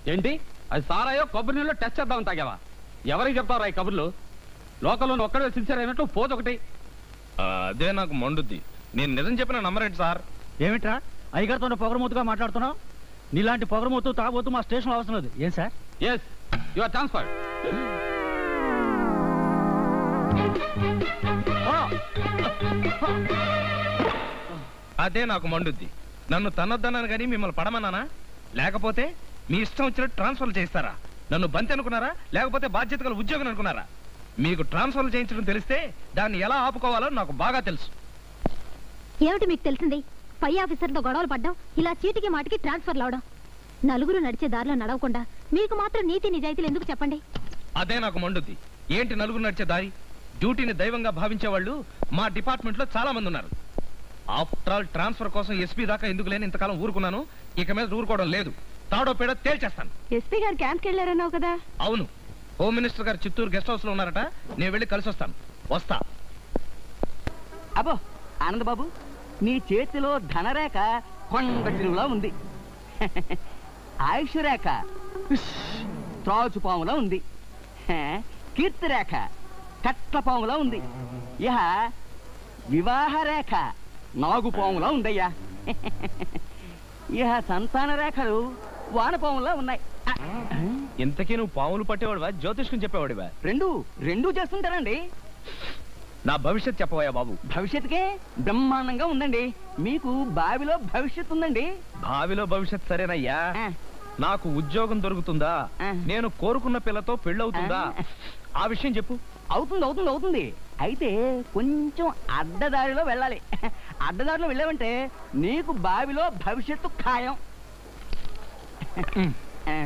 ఏంటి అది సారాయో కొబ్బరి నీళ్ళు టెస్ట్ చేద్దాం తాగావా ఎవరికి చెప్తారా ఈ కబుర్లు లోకల్లో ఒక్కడే సిన్సియర్ అయినట్టు పోదు ఒకటి ఆ, అదే నాకు మండుద్ది నేను నిజం చెప్పిన నమ్మరేంటి సార్ ఏమిట్రా అయ్యగారితో పొగరమూతుగా మాట్లాడుతున్నావు నీలాంటి పొగరమూతు తాగబోతు మా స్టేషన్ అవసరం లేదు ఏం సార్ ఎస్ యువర్ ట్రాన్స్ఫర్ అదే నాకు మండుద్ది నన్ను తన్నొద్దన్నాను కానీ మిమ్మల్ని పడమన్నానా లేకపోతే మీ ఇష్టం వచ్చినట్టు ట్రాన్స్ఫర్ చేస్తారా నన్ను బంతి అనుకున్నారా లేకపోతే బాధ్యత గల ఉద్యోగం అనుకున్నారా మీకు ట్రాన్స్ఫర్ చేయించడం తెలిస్తే దాన్ని ఎలా ఆపుకోవాలో నాకు బాగా తెలుసు ఏమిటి మీకు తెలిసింది పై ఆఫీసర్తో గొడవలు పడ్డం ఇలా చీటికి మాటికి ట్రాన్స్ఫర్ అవడం నలుగురు నడిచే దారిలో నడవకుండా మీకు మాత్రం నీతి నిజాయితీలు ఎందుకు చెప్పండి అదే నాకు మండుద్ది ఏంటి నలుగురు నడిచే దారి డ్యూటీని దైవంగా భావించే వాళ్ళు మా డిపార్ట్మెంట్ లో చాలా మంది ఉన్నారు ఆఫ్టర్ ఆల్ ట్రాన్స్ఫర్ కోసం ఎస్పీ దాకా ఎందుకు లేని ఇంతకాలం ఊరుకున్నాను ఇక మీద ఊరుకోవడం లేదు తాడో పేడో తేల్చేస్తాను ఎస్పీ గారు క్యాంప్కి వెళ్ళారన్నావు కదా అవును హోమ్ మినిస్టర్ గారు చిత్తూరు గెస్ట్ హౌస్ లో ఉన్నారట నేను వెళ్ళి కలిసి వస్తాను వస్తా అబ్బో ఆనంద్ బాబు నీ చేతిలో ధనరేఖ కొండటిలా ఉంది ఆయుష్ రేఖ ఉష్, త్రాచు పాములా ఉంది హే, కీర్తి రేఖ కట్ల పాములా ఉంది ఇహ వివాహ రేఖ నాగు పాములా ఉందయ్యా ఇహ సంతాన రేఖలు వానపాములా ఉన్నాయి ఆ, ఇంతకీ నువ్వు పాములు పట్టేవాడివా జ్యోతిష్కం చెప్పేవాడివా రెండు రెండు చేస్తుంటారండి నా భవిష్యత్ చెప్పవయ్యా బాబు భవిష్యత్తుకే బ్రహ్మాండంగా ఉందండి మీకు బావిలో భవిష్యత్తు ఉందండి భావిలో భవిష్యత్ సరేనయ్యా ఆ, నాకు ఉద్యోగం దొరుకుతుందా ఆ. నేను కోరుకున్న పిల్లతో పెళ్ళవుతుందా ఆ. ఆ విషయం చెప్పు అవుతుంది అవుతుంది అవుతుంది అయితే కొంచెం అడ్డదారిలో వెళ్ళాలి అడ్డదారిలో వెళ్ళావంటే నీకు బావిలో భవిష్యత్తు ఖాయం ఆ,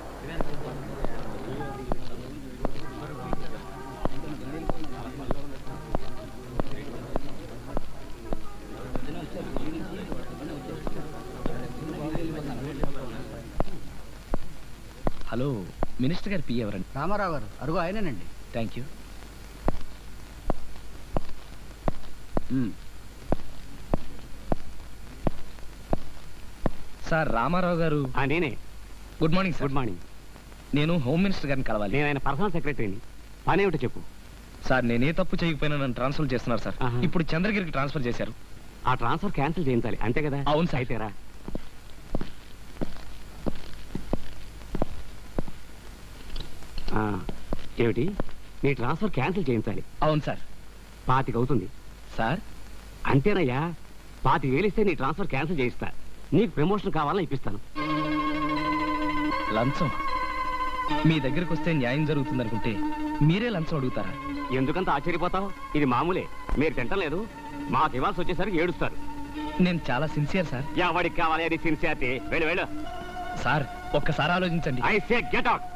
హలో మినిస్టర్ గారు పి ఎవరండి రామారావు గారు అరుగు ఆయనేనండి థ్యాంక్ యూ సార్ రామారావు గారు ఆ, నేనే good morning sir good morning నేను హోమ్ మినిస్టర్ గారిని కలవాలి నేను ఆయన పర్సనల్ సెక్రటరీని పనేమిటో చెప్పు సార్ నేనే తప్పు చేయకపోయినా నన్ను ట్రాన్స్ఫర్ చేస్తున్నారు సార్ ఆహా. ఇప్పుడు చంద్రగిరికి ట్రాన్స్ఫర్ చేశారు ఆ ట్రాన్స్ఫర్ క్యాన్సిల్ చేయించాలి అంతే కదా అవును సార్. అయితేరా ఆ, ఏమిటి నీ ట్రాన్స్ఫర్ క్యాన్సిల్ చేయించాలి అవును సార్ పాతిక అవుతుంది సార్ అంతేనయ్యా పాతి వేలిస్తే నీ ట్రాన్స్ఫర్ క్యాన్సిల్ చేయిస్తా నీకు ప్రమోషన్ కావాలని ఇప్పిస్తాను లంచం మీ దగ్గరికి వస్తే న్యాయం జరుగుతుంది అనుకుంటే మీరే లంచం అడుగుతారా ఎందుకంత ఆశ్చర్యపోతావు ఇది మామూలే మీరు తింటలేదు మాకు ఇవ్వాల్సి వచ్చేసరికి ఏడుస్తారు నేను చాలా సిన్సియర్ సార్ ఎవడికి కావాలి అది సిన్సియారిటీ వెళ్ళు వెళ్ళు సార్ ఒక్కసారి ఆలోచించండి ఐ సే గెట్ అవుట్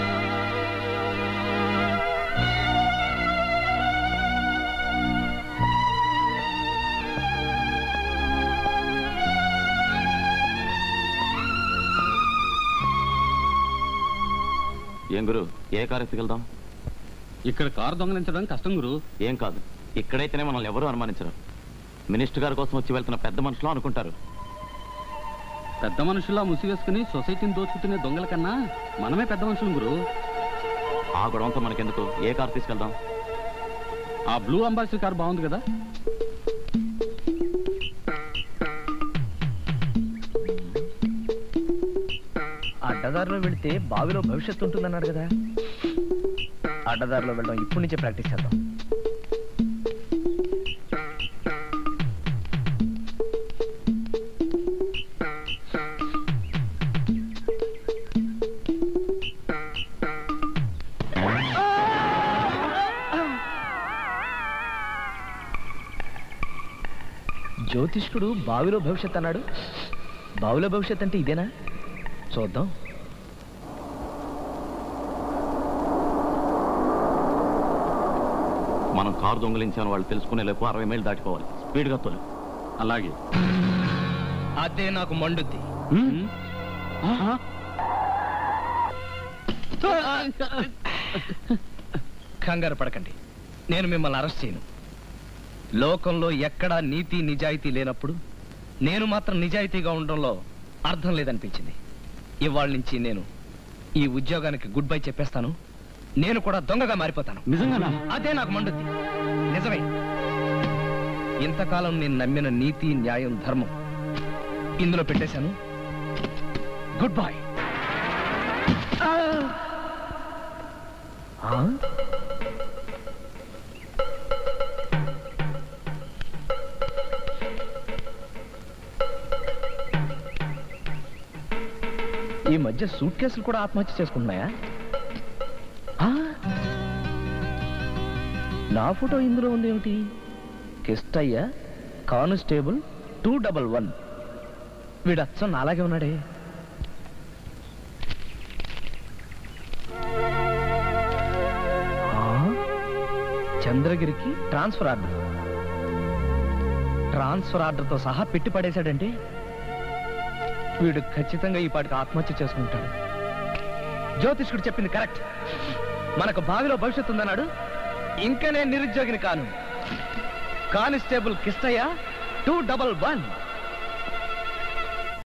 ఏం గురు ఏ కారు ఎత్తుకెళ్దాం ఇక్కడ కారు దొంగలించడం కష్టం గురు ఏం కాదు ఇక్కడైతేనే మనల్ని ఎవరు అనుమానించరు మినిస్టర్ గారి కోసం వచ్చి వెళ్తున్న పెద్ద మనుషులు అనుకుంటారు పెద్ద మనుషుల్లా ముసివేసుకుని సొసైటీని దోచుకుతున్న దొంగల కన్నా మనమే పెద్ద మనుషులు గురు ఆ గొడవంతో మనకెందుకు ఏ కారు తీసుకెళ్దాం ఆ బ్లూ అంబాసిడర్ కారు బాగుంది కదా అడ్డదారిలో వెళితే బావిలో భవిష్యత్తు ఉంటుందన్నారు కదా అడ్డదారిలో వెళ్ళడం ఇప్పటి నుంచే ప్రాక్టీస్ చేద్దాం జ్యోతిష్కుడు బావిలో భవిష్యత్ అన్నాడు బావిలో భవిష్యత్ అంటే ఇదేనా చూద్దాం మనం కారు దొంగలించామని వాళ్ళు తెలుసుకునే లేపు అరవై మైలు దాటిపోవాలి స్పీడ్గా తోలు అలాగే అదే నాకు మండుద్ది కంగారు పడకండి నేను మిమ్మల్ని అరెస్ట్ చేయను లోకంలో ఎక్కడా నీతి నిజాయితీ లేనప్పుడు నేను మాత్రం నిజాయితీగా ఉండడంలో అర్థం లేదనిపించింది ఇవాళ నుంచి నేను ఈ ఉద్యోగానికి గుడ్ బై చెప్పేస్తాను నేను కూడా దొంగగా మారిపోతాను నిజంగానా అదే నాకు మండుద్ది నిజమే ఇంతకాలం నేను నమ్మిన నీతి న్యాయం ధర్మం ఇందులో పెట్టేశాను గుడ్ బాయ్ ఈ మధ్య సూట్ కేసులు కూడా ఆత్మహత్య చేసుకుంటున్నాయా ఆ? నా ఫోటో ఇందులో ఉంది ఏమిటి Kishtaiah constable two double one వీడు అచ్చం నాలాగే ఉన్నాడే ఆ? చంద్రగిరికి ట్రాన్స్ఫర్ ఆర్డర్ ట్రాన్స్ఫర్ ఆర్డర్తో సహా పెట్టి పడేశాడంటే వీడు ఖచ్చితంగా ఈ పాటికి ఆత్మహత్య చేసుకుంటాడు జ్యోతిష్కుడు చెప్పింది కరెక్ట్ మనకు బావిలో భవిష్యత్తు ఉందన్నాడు ఇంకా నేను నిరుద్యోగిని కాను constable Kishtaiah two double one